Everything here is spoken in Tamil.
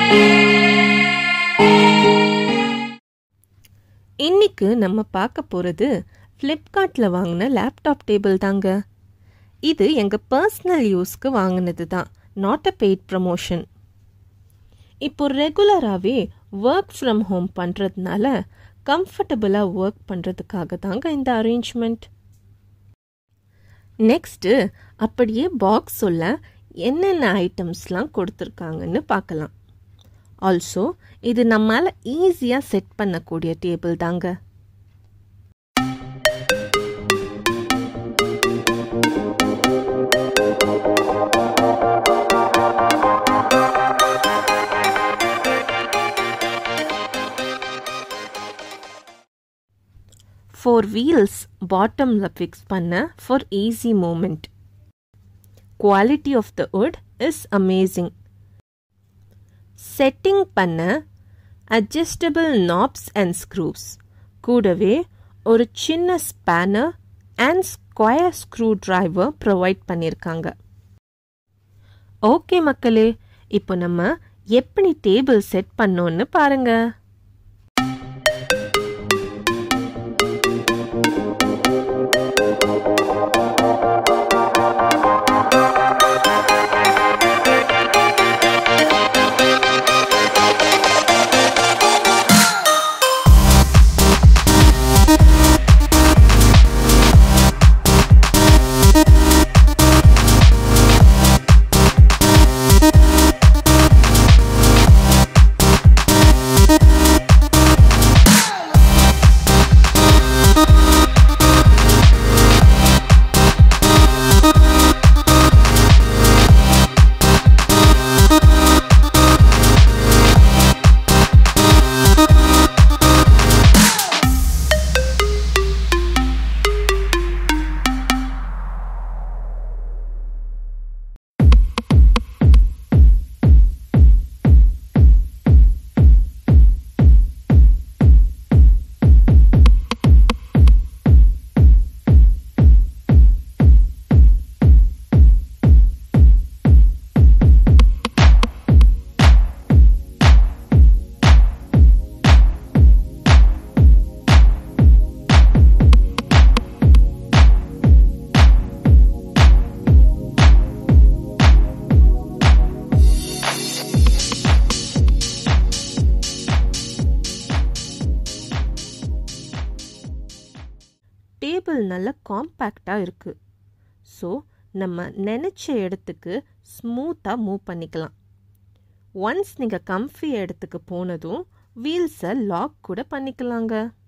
இன்னைக்கு நம்ம பார்க்க போகிறது ஃப்ளிப்கார்ட்டில் வாங்கின லேப்டாப் டேபிள் தாங்க இது எங்கள் பர்சனல் யூஸ்க்கு வாங்கினது தான் நாட் அ பெய்ட் ப்ரமோஷன் இப்போ ரெகுலராகவே ஒர்க் ஃப்ரம் ஹோம் பண்ணுறதுனால கம்ஃபர்டபுளாக ஒர்க் பண்ணுறதுக்காக தாங்க இந்த அரேஞ்ச்மெண்ட் நெக்ஸ்ட்டு அப்படியே பாக்ஸ் சொல்ல என்னென்ன ஐட்டம்ஸ்லாம் கொடுத்துருக்காங்கன்னு பார்க்கலாம் ஆல்சோ இது நம்மால் ஈஸியாக செட் பண்ணக்கூடிய டேபிள் தாங்க ஃபோர் வீல்ஸ் பாட்டமில் ஃபிக்ஸ் பண்ண for easy movement quality of the wood is amazing setting பண்ண அட்ஜஸ்டபிள் நாப்ஸ் அண்ட் ஸ்க்ரூஸ் கூடவே ஒரு சின்ன spanner and square screwdriver provide பண்ணியிருக்காங்க ஓகே மக்களே இப்போ நம்ம எப்படி டேபிள் செட் பண்ணோன்னு பாருங்க டேபிள் நல்ல காம்பேக்டாக இருக்குது ஸோ நம்ம நினச்ச இடத்துக்கு ஸ்மூத்தாக மூவ் பண்ணிக்கலாம் ஒன்ஸ் நீங்கள் கம்ஃபி இடத்துக்கு போனதும் வீல்ஸை லாக் கூட பண்ணிக்கலாங்க